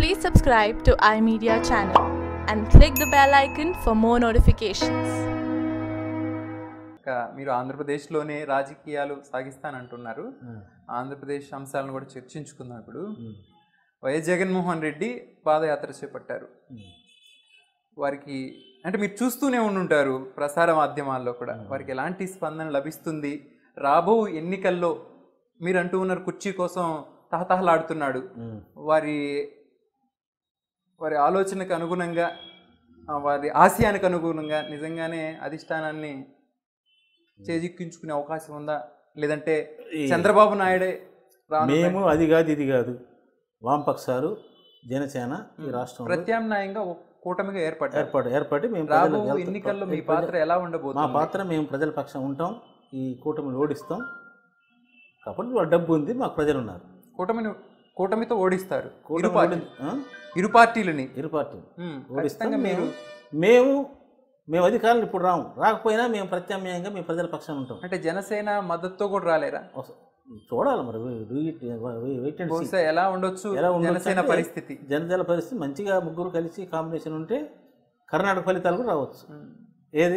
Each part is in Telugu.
Please subscribe to iMedia channel and click the bell icon for more notifications. ఇంకా మీరు ఆంధ్రప్రదేశ్లోనే రాజకీయాలు సాగిస్తానంటున్నారు ఆంధ్రప్రదేశ్ అంశాలను కూడా చర్చించుకుందాం ఇప్పుడు వైఎస్ జగన్మోహన్ రెడ్డి పాదయాత్ర చేపట్టారు వారికి అంటే మీరు చూస్తూనే ఉండుంటారు ప్రసార మాధ్యమాల్లో కూడా వారికి ఎలాంటి స్పందన లభిస్తుంది రాబో ఎన్నికల్లో మీరు అంటూ ఉన్నారు కుర్చీ కోసం తహతహలాడుతున్నాడు వారి వారి ఆలోచనకు అనుగుణంగా ఆ, వారి ఆశయానికి అనుగుణంగా నిజంగానే అధిష్టానాన్ని చేజిక్కించుకునే అవకాశం ఉందా లేదంటే ఈ- చంద్రబాబు నాయుడే రాను మేము అది కాదు ఇది కాదు వామపక్షాలు జనసేన ఈ రాష్ట్రంలో ప్రత్యామ్నాయంగా ఒక కూటమిగా ఏర్పడ్డారు ఏర్పాటు ఏర్పడి మేము రాబో ప్రజలకు వెళ్తాం. ఎన్నికల్లో మీ ప్రజల- పాత్ర ఎలా మా ఉండబోతుంది పాత్ర మేము ప్రజల పక్షం ఉంటాం ఈ కూటమిని ఓడిస్తాం కాబట్టి వాళ్ళ డబ్బు ఉంది మాకు ప్రజలు ఉన్నారు కూటమిని కూటమితో ఓడిస్తారు ఇరు కూటమి పార్టీ ఓడి- ఆ? ఇరు పార్టీలని ఇరు పార్టీలు ఉమ్, ఓడిస్తాం ఖచ్చితంగా మీరు మేము మేము అధికారులు ఇప్పుడు రాము రాకపోయినా మేము ప్రత్యామ్నాయంగా మేము ప్రజల పక్షాన ఉంటాం అంటే జనసేన మద్దతుతో కూడా రాలేరా ఒకస- చూడాలి మరి we- do it, we- wait and see. బహుశా ఎలా ఉండొచ్చు ఎలా ఉండొచ్చు జనసేన అంటే పరిస్థితి జనజల పరిస్థితి మంచిగా ముగ్గురు కలిసి కాంబినేషన్ ఉంటే కర్ణాటక ఫలితాలు కూడా రావచ్చు ఉమ్. ఏది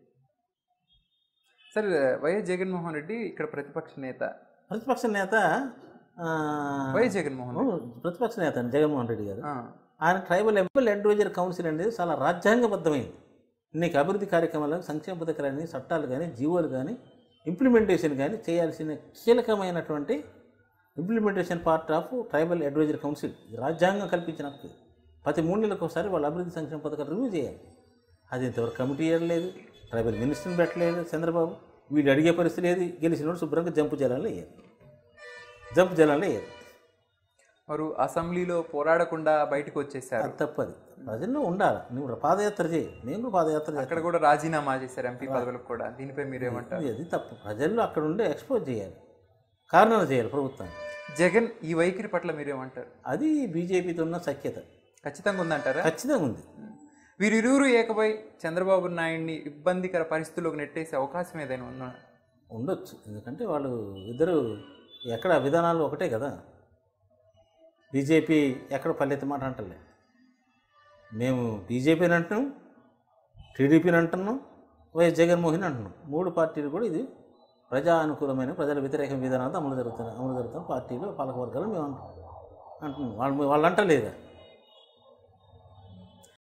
సరే వైఎస్ జగన్మోహన్ రెడ్డి ఇక్కడ ప్రతిపక్ష నేత ప్రతిపక్ష నేత ఆ, వైఎస్ జగన్మోహన్ రెడ్డి అవును, ప్రతిపక్ష నేత అండి జగన్మోహన్ రెడ్డి గారు ఆ, ఆయన ట్రైబల్ ఎంపల్ అడ్వైజర్ కౌన్సిల్ అనేది చాలా రాజ్యాంగబద్ధమైంది నీకు అభివృద్ధి కార్యక్రమాలు సంక్షేమ పథకాలని చట్టాలు కానీ జీవోలు కానీ ఇంప్లిమెంటేషన్ కానీ చేయాల్సిన కీలకమైనటువంటి implementation part of tribal advisor council ఇది రాజ్యాంగం కల్పించిన హక్కు. ప్రతి మూడు నెలలకు ఒకసారి వాళ్ళ అభివృద్ధి సంక్షేమ పథకాలు రివ్యూ చేయాలి అది ఇంతవరకు కమిటీ వేయలేదు ట్రైబల్ మినిస్టర్ని పెట్టలేదు చంద్రబాబు వీళ్ళు అడిగే పరిస్థితి లేదు గెలిచినోడు శుభ్రంగా జంపు జలాలు వేయాలి జంపు జలాలు వేయాలి వారు అసెంబ్లీలో పోరాడకుండా బయటకు వచ్చేసారు అది తప్పది ప్రజల్లో ఉండాలి నువ్వు పాదయాత్ర చేయి నేను కూడా పాదయాత్ర అక్కడ చేస్తాను. కూడా రాజీనామా చేశారు ఎంపీ పదవులకు కూడా దీనిపై మీరేమంటారు ఇది- అది తప్పు ప్రజల్లో అక్కడ ఉండే ఎక్స్పోజ్ చేయాలి కారణాలు చేయాలి ప్రభుత్వాన్ని జగన్ ఈ వైఖరి పట్ల మీరేమంటారు అది బీజేపీతో ఉన్న సఖ్యత ఖచ్చితంగా ఉందంటారా ఖచ్చితంగా ఉంది వీరిరువురు ఏకపై చంద్రబాబు నాయుడిని ఇబ్బందికర పరిస్థితుల్లోకి నెట్టేసే అవకాశం ఏదైనా ఉందా ఉండొచ్చు ఎందుకంటే వాళ్ళు ఇద్దరు ఎక్కడ విధానాలు ఒకటే కదా బీజేపీ ఎక్కడ ఫలిత మాట అంటలే మేము బీజేపీని అంటున్నాం టీడీపీని అంటున్నాం వైఎస్ జగన్మోహన్ అంటున్నాం మూడు పార్టీలు కూడా ఇది ప్రజా అనుకూలమైన ప్రజల వ్యతిరేక విధానాలతో అమలు జరుగుతున్నాయి అమలు జరుగుతున్న పార్టీలు పాలకవర్గాలు మేము అంటున్నాం అంటున్నాం వాళ్ళు వాళ్ళు అంటలేదా